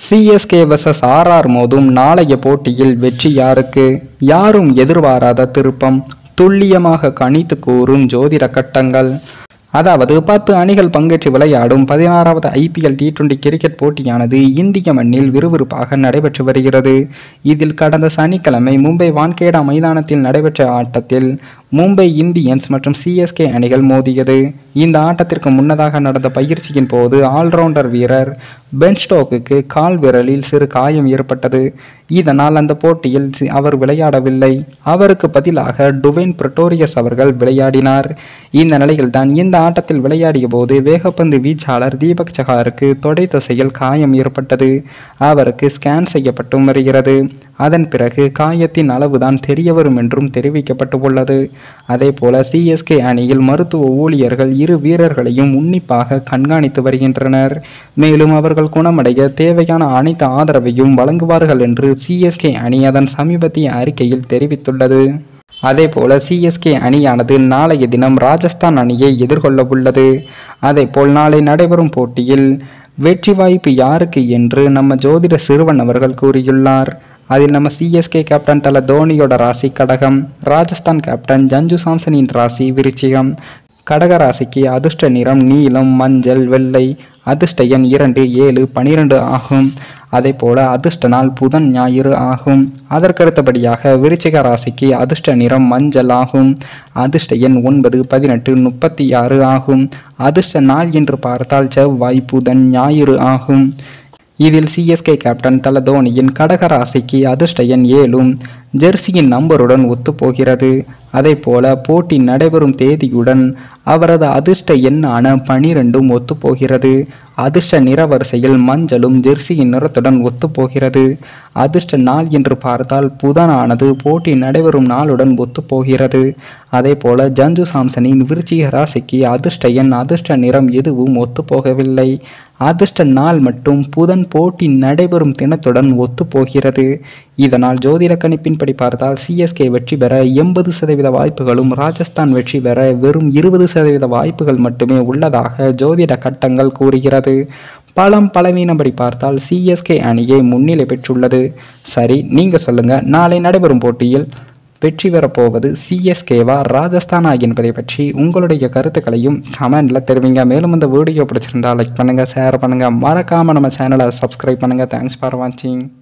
CSK vs RR மோதும் நாளைய போட்டியில் வெற்றி யாருக்கு யாரும் எதிர்பாராத திருப்பம் துல்லியமாக கணித்து கூறும் ஜோதிட கட்டங்கள் அதாவது பத்து அணிகள் பங்கேற்று விளையாடும் பதினாறாவது ஐபிஎல் டி டுவெண்டி கிரிக்கெட் போட்டியானது இந்திய மண்ணில் விறுவிறுப்பாக நடைபெற்று வருகிறது இதில் கடந்த சனிக்கிழமை மும்பை வான்கேடா மைதானத்தில் நடைபெற்ற ஆட்டத்தில் மும்பை இந்தியன்ஸ் மற்றும் சிஎஸ்கே அணிகள் மோதியது இந்த ஆட்டத்திற்கு முன்னதாக நடந்த பயிற்சியின் போது ஆல்ரவுண்டர் வீரர் பென் ஸ்டோக்குக்கு கால் விரலில் சிறு காயம் ஏற்பட்டது இதனால் அந்த போட்டியில் சி- அவர் விளையாடவில்லை அவருக்கு பதிலாக டுவேன் பிரட்டோரியஸ் அவர்கள் விளையாடினார் இந்த நிலையில்தான் இந்த ஆட்டத்தில் விளையாடிய போது வேகப்பந்து வீச்சாளர் தீபக் சகாருக்கு தொடை தசையில் காயம் ஏற்பட்டது அவருக்கு ஸ்கேன் செய்யப்பட்டும் வருகிறது அதன் பிறகு காயத்தின் அளவுதான் தெரிய வரும் என்றும் தெரிவிக்கப்பட்டு உள்ளது அதே போல சிஎஸ்கே அணியில் மருத்துவ ஊழியர்கள் இரு வீரர்களையும் உன்னிப்பாக கண்காணித்து வருகின்றனர் மேலும் அவர்கள் குணமடைய தேவையான அனைத்து ஆதரவையும் வழங்குவார்கள் என்று சிஎஸ்கே அணி அதன் சமீபத்திய அறிக்கையில் தெரிவித்துள்ளது அதேபோல சிஎஸ்கே அணியானது நாளைய தினம் ராஜஸ்தான் அணியை எதிர்கொள்ள உள்ளது அதேபோல் நாளை நடைபெறும் போட்டியில் வெற்றி வாய்ப்பு யாருக்கு என்று நம்ம ஜோதிட சிறுவன் அவர்கள் கூறியுள்ளார் அதில் நம்ம சிஎஸ்கே கேப்டன் தல தோனியோட ராசி கடகம் ராஜஸ்தான் கேப்டன் ஜஞ்சு சாம்சனின் ராசி விருச்சிகம் கடக ராசிக்கு அதிர்ஷ்ட நிறம் நீலம் மஞ்சள் வெள்ளை அதிர்ஷ்ட எண் இரண்டு ஏழு பனிரெண்டு ஆகும் அதே போல அதிர்ஷ்ட நாள் புதன் ஞாயிறு ஆகும் அதற்கடுத்தபடியாக விருச்சிக ராசிக்கு அதிர்ஷ்ட நிறம் மஞ்சள் ஆகும் அதிர்ஷ்ட எண் ஒன்பது பதினெட்டு முப்பத்தி ஆறு ஆகும் அதிர்ஷ்ட நாள் என்று பார்த்தால் செவ்வாய் புதன் ஞாயிறு ஆகும் இதில் சிஎஸ்கே கேப்டன் தல தோனியின் கடக ராசிக்கு அதிர்ஷ்ட எண் ஏழும் ஜெர்சியின் நம்பருடன் ஒத்துப்போகிறது அதே போல போட்டி நடைபெறும் தேதியுடன் அவரது அதிர்ஷ்ட எண்ணான பனிரெண்டும் ஒத்துப்போகிறது அதிர்ஷ்ட நிறவரிசையில் மஞ்சளும் ஜெர்சியின் நிறத்துடன் ஒத்துப்போகிறது அதிர்ஷ்ட நாள் என்று பார்த்தால் புதனானது போட்டி நடைபெறும் நாளுடன் ஒத்துப்போகிறது அதே போல ஜஞ்சு சாம்சனின் விருச்சிக ராசிக்கு அதிர்ஷ்ட எண் அதிர்ஷ்ட நிறம் எதுவும் ஒத்துப்போகவில்லை அதிர்ஷ்ட நாள் மட்டும் புதன் போட்டி நடைபெறும் தினத்துடன் ஒத்துப்போகிறது இதனால் ஜோதிட கணிப்பின்படி பார்த்தால் சிஎஸ்கே வெற்றி பெற எண்பது சதவீத வாய்ப்புகளும் ராஜஸ்தான் வெற்றி பெற வெறும் இருபது சதவீத வாய்ப்புகள் மட்டுமே உள்ளதாக ஜோதிட கட்டங்கள் கூறுகிறது பலம் பலவீனப்படி பார்த்தால் சிஎஸ்கே அணியை முன்னிலை பெற்றுள்ளது சரி நீங்க சொல்லுங்க நாளை நடைபெறும் போட்டியில் வெற்றி பெறப்போவது சிஎஸ்கேவா ராஜஸ்தானா என்பதை பற்றி உங்களுடைய கருத்துக்களையும் கமெண்ட்ல தெரிவிங்க மேலும் இந்த வீடியோ பிடிச்சிருந்தா லைக் பண்ணுங்க ஷேர் பண்ணுங்க மறக்காம நம்ம சேனலை சப்ஸ்கிரைப் பண்ணுங்க தேங்க்ஸ் ஃபார் வாட்சிங்